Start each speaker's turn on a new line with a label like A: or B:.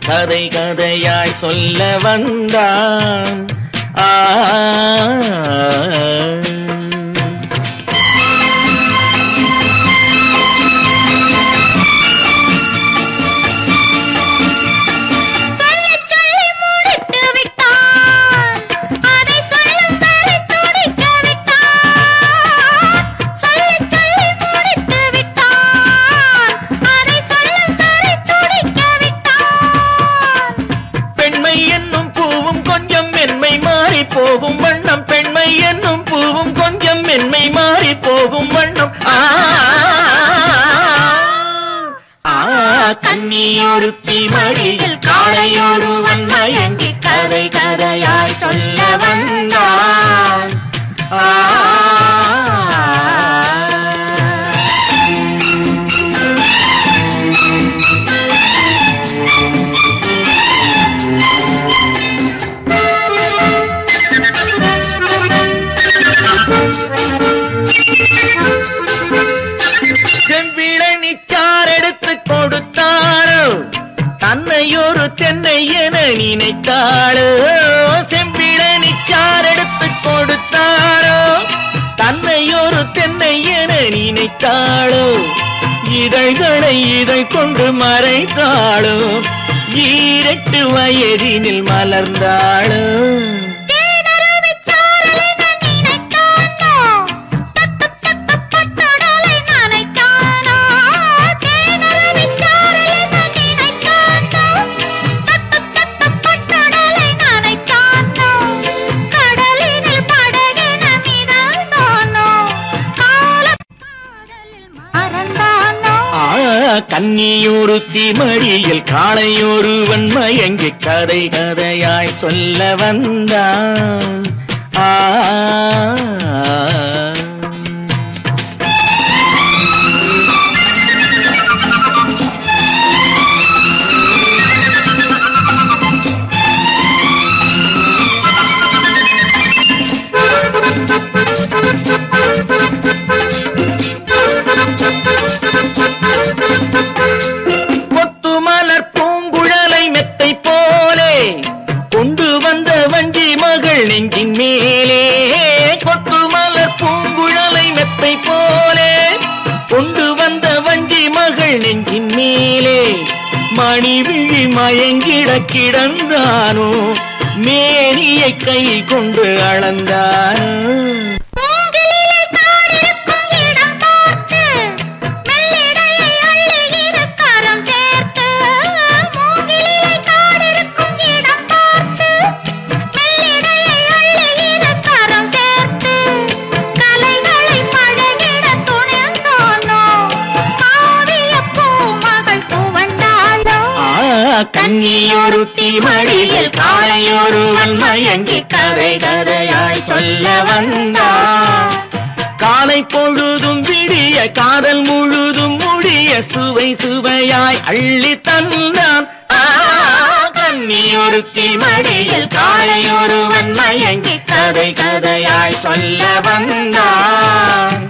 A: கதை கதையாய் சொல்ல வந்தான் ஆ
B: சொல்லச் சொல்லி முடித்து விட்டான் அதை சொல்லும் வரை துடிக்க விட்டான் சொல்லச் சொல்லி முடித்து விட்டான் அதை சொல்லும் வரை துடிக்க விட்டான்
A: பெண்மை என்னும் பூவும் கொஞ்சம் மென்மை மாறி போகும் வண்ணம் பெண்மை என்னும் பூவும் கொஞ்சம் மென்மை மாறி போகும் வண்ணம் ஆ ஆ, கன்னியொருத்தி மடியில் காளையொருவன் மயங்கி கதை கதையாய் சொல்ல வந்தான் ஆ செம்பிழனிச்சார் எடுத்து கொடுத்தாரோ தன்னை ஒரு தென்னை என நினைத்தாளோ செம்பிழனிச்சார் எடுத்து கொடுத்தாரோ தன்னை ஒரு தென்னை என நினைத்தாளோ இதழ்களை இதழ் கொண்டு மறைத்தாளோ ஈரெட்டு வயதினில் மலர்ந்தாளோ
B: தேனருவிச் சாரலை நான் நினைத்தானோ தத்துப் தத்துப் பட்டுடலை நனைத்தானோ தேனருவிச் சாரலை நான் நினைத்தானோ தத்துப் தத்துப் பட்டுடலை நனைத்தானோ கடலினில் படகென மிதந்தானோ காலக் காதலில் மறந்தானோ
A: ஆ, கன்னியொருத்தி மடியில் காளையொருவன் மயங்கி கதை கதையாய் சொல்ல வந்தான் ஆ கொத்து மலர் பூங்குழலை மெத்தை போலே கொண்டு வந்த வஞ்சி மகள் நெஞ்சின் மேலே கொத்து மலர் பூங்குழலை மெத்தை போலே கொண்டு வந்த வஞ்சி மகள் நெஞ்சின் மேலே மணி விழி மயங்கிட கிடந்தானோ மேனியை கை கொண்டு அளந்தானோ
B: மூங்கிலிலே காடிருக்கும் இடம் பார்த்து மெல்லிடையை அள்ளுகிற கரம் சேர்த்து மூங்கிலிலே காடிருக்கும் இடம் பார்த்து மெல்லிடையை அள்ளுகிற கரம் சேர்த்து கலைகளை பழகிட துணிந்தானோ காவிய பூமகள் துவண்டாளோ
A: ஆ, கன்னியொருத்தி மடியில் காளையொருவன் மயங்கி கதை கதையாய் சொல்ல வந்தான் காலை பொழுதும் விடிய காதல் முழுதும் முடிய சுவை சுவையாய் அள்ளி தந்தான் ஆ, கன்னியொருத்தி மடியில் காளையொருவன் மயங்கி கதை கதையாய் சொல்ல வந்தான்